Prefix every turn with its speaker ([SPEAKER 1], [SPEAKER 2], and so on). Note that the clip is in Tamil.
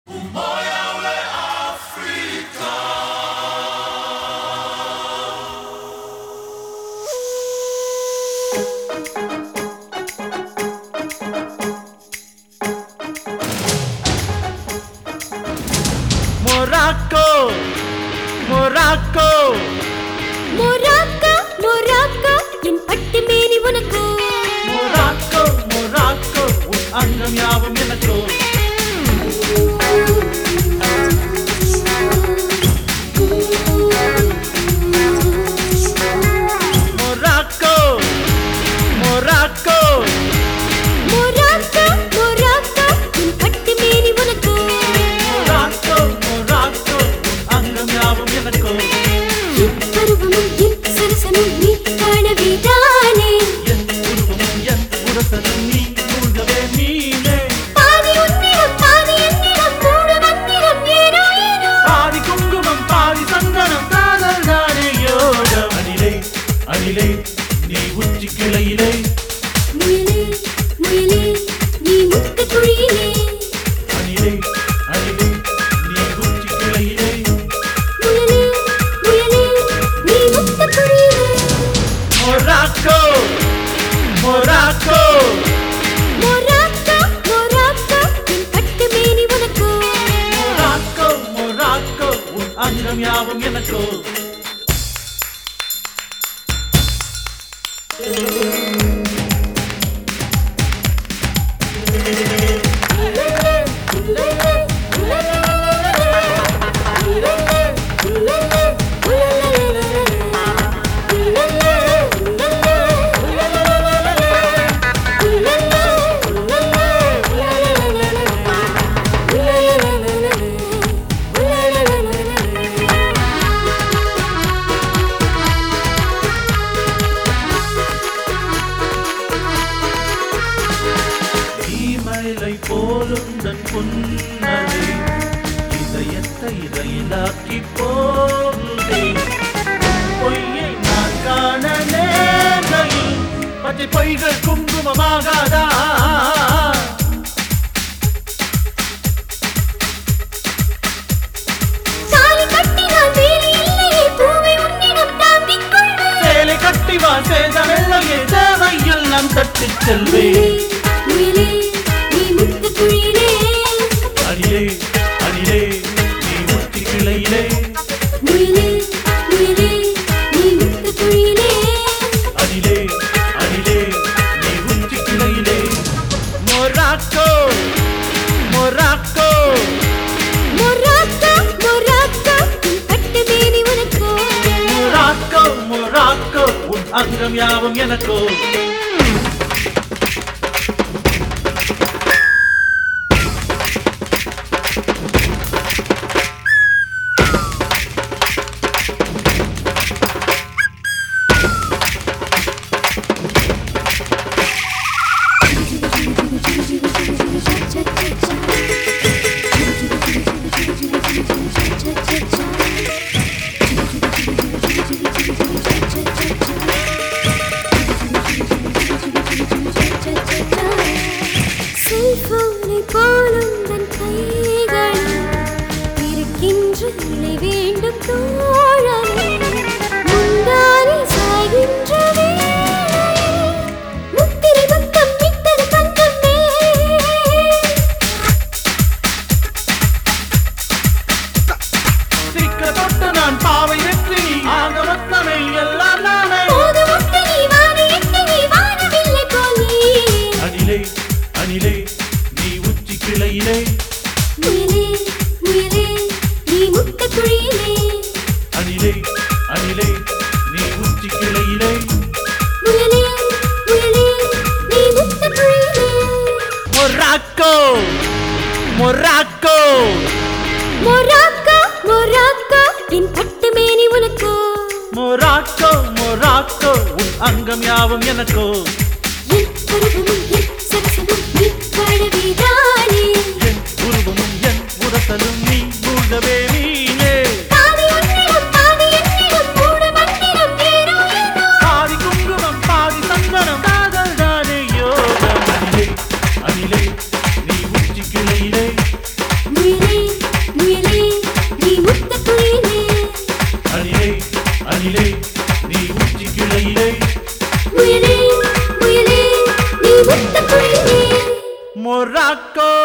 [SPEAKER 1] மொராக்கோ மொராக்கோ
[SPEAKER 2] மொராக்கா மொராக்கா என் பட்டு மேனி உனக்கு
[SPEAKER 1] மொராக்கோ மொராக்கோ உன் அங்கம் யாவும் எனக்கோ மொராக்கோ மொராக்கோ
[SPEAKER 2] மொராக்கா மொராக்கா என் பட்டு மேனி உனக்கு
[SPEAKER 1] மொராக்கோ மொராக்கோ உன் அங்கம் யாவும் எனக்கோ
[SPEAKER 2] என் பருவமும் என் சரசமும் நீ காணவேதானே
[SPEAKER 1] என் உருவமும் என் உரசலும் நீ மூழ்கவே நீனே
[SPEAKER 2] பாதி உன்னிடம் பாதி என்னிடம் மூடு மந்திரம் ஏனோ ஏனோ
[SPEAKER 1] பாதி குங்குமம் பாதி சந்தனம் காதல் தானே யோகம் அணிலே அணிலே நீ உச்சி கிளையிலே
[SPEAKER 2] முயலே முயலே நீ முத்த குழியிலே
[SPEAKER 1] அணிலே அணிலே நீ உச்சி கிளையிலே
[SPEAKER 2] முயலே முயலே நீ முத்த குழியிலே
[SPEAKER 1] மொராக்கோ மொராக்கோ
[SPEAKER 2] மொராக்கா மொராக்கா என் பட்டு மேனி உனக்கு
[SPEAKER 1] மொராக்கோ மொராக்கோ உன் அங்கம் யாவும் எனக்கோ தீமலை போலுந்தன் புன்னகை இதயத்தை ரயிலாக்கி போகுதே பொய்யை நான் காண நேர்கையில் பச்சை பொய்கள் குங்குமமாகாதா
[SPEAKER 2] தாலி கட்டினால் வேலி இல்லையே பூவை உன்னிடம் தாங்கிக் கொள்வேன்
[SPEAKER 1] சேலை கட்டி வா சேதமெல்லையே தேவையெல்லாம் தட்டிச் செல்வேன்
[SPEAKER 2] முயலே நீ முத்த குழியிலே
[SPEAKER 1] அணிலே அணிலே நீ உச்சி கிளையிலே
[SPEAKER 2] முயலே முயலே நீ முத்த குழியிலே
[SPEAKER 1] அணிலே அணிலே நீ உச்சி கிளையிலே மொராக்கோ மொராக்கோ
[SPEAKER 2] மொராக்கா மொராக்கா உன் பட்டு மேனி உனக்கு
[SPEAKER 1] மொராக்கோ மொராக்கோ உன் அங்கம் யாவும் எனக்கோ
[SPEAKER 2] செல்போனை போலும் தன் கைகளில் இருக்கின்ற நிலை வேண்டும் தோழனே முந்தானை சாய்கின்ற வேளையில் முத்திரை முத்தம் விட்டது தங்கமே
[SPEAKER 1] சிக்க தொட்டு நான் பாவை வெற்றி ஆக மொத்தமை எல்லாம் நானே
[SPEAKER 2] போது முட்டு நீ வாரி எட்டு நீ வானவில்லை போல் நீ
[SPEAKER 1] அணிலே அணிலே நீ உச்சி கிளையிலே
[SPEAKER 2] முயலே முயலே நீ முத்த குழியிலே
[SPEAKER 1] அணிலே அணிலே நீ உச்சி கிளையிலே
[SPEAKER 2] முயலே முயலே நீ முத்த குழியிலே
[SPEAKER 1] மொராக்கோ மொராக்கோ
[SPEAKER 2] மொராக்கா மொராக்கா என் பட்டு மேனி உனக்கு
[SPEAKER 1] மொராக்கோ மொராக்கோ உன் அங்கம் யாவும் எனக்கோ
[SPEAKER 2] என் பருவமும் என் சரசமும் நீ வாழவேதானே
[SPEAKER 1] என் உருவமும் என் உரசலும் நீ மூழ்கவே நீனே
[SPEAKER 2] பாதி உன்னிடம் பாதி என்னிடம் மூடு மந்திரம் ஏனோ ஏனோ
[SPEAKER 1] பாதி குங்குமம் பாதி சந்தனம் காதல் தானே யோகம் அணிலே அணிலே நீ உச்சி கிளையிலே
[SPEAKER 2] முயலே
[SPEAKER 1] அணிலே நீ உச்சி கிளையிலே
[SPEAKER 2] முயலே முயலே நீ முத்த குயிலே
[SPEAKER 1] மொராக்கோ